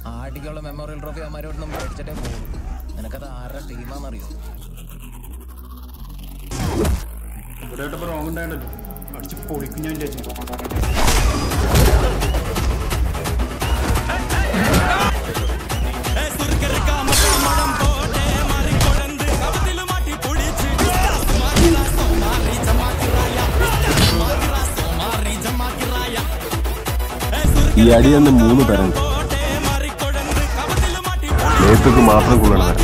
ആടിക്കുള്ള memorial trophy അമ്മാരോടൊന്നും മേടിച്ചിട്ടേ പോകും നിനക്കത് ആരുടെ ടീമാണെന്നറിയോ ഇവിടെ ഇപ്പൊ റോങ് ഉണ്ടായിട്ടല്ലോ അടിച്ച് പൊളിക്കും ഞാൻ ചേച്ചി ഈ അടി തന്നെ മൂന്ന് തരണ്ട് നേതൃക്ക് മാത്രം കൊള്ളണം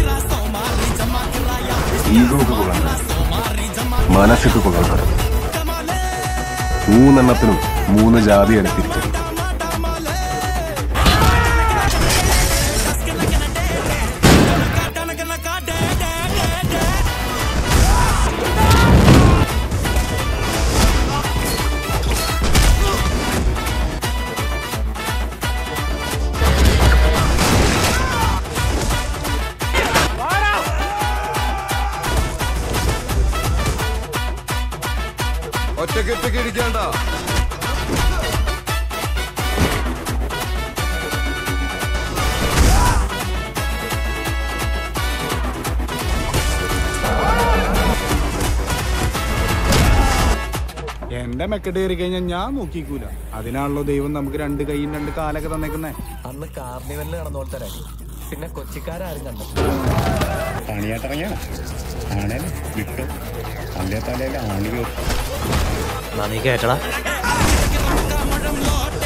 ഈഗോക്ക് കൊള്ളണം മനസ്സിക്ക് കൊള്ളണം മൂന്നെണ്ണത്തിനും മൂന്ന് ജാതിയാണ് തിരിച്ചത് ഒറ്റയ്ക്ക് ഒറ്റയ്ക്ക് ഇരിക്കണ്ട എന്റെ മെക്കെട്ട് കയറി കഴിഞ്ഞാൽ ഞാൻ നോക്കിക്കൂല അതിനാണല്ലോ ദൈവം നമുക്ക് രണ്ട് കൈയും രണ്ട് കാലൊക്കെ തന്നേക്കുന്നേ അന്ന് കാർണിവലിൽ നടന്ന പോലത്തെ അടി പിന്നെ കൊച്ചിക്കാരും കണ്ടു പണിയാട്ടിറങ്ങിയ ആണേലും വിട്ടു അല്ലേ തലയിൽ ആണി കയറും നീ കേട്ടടാ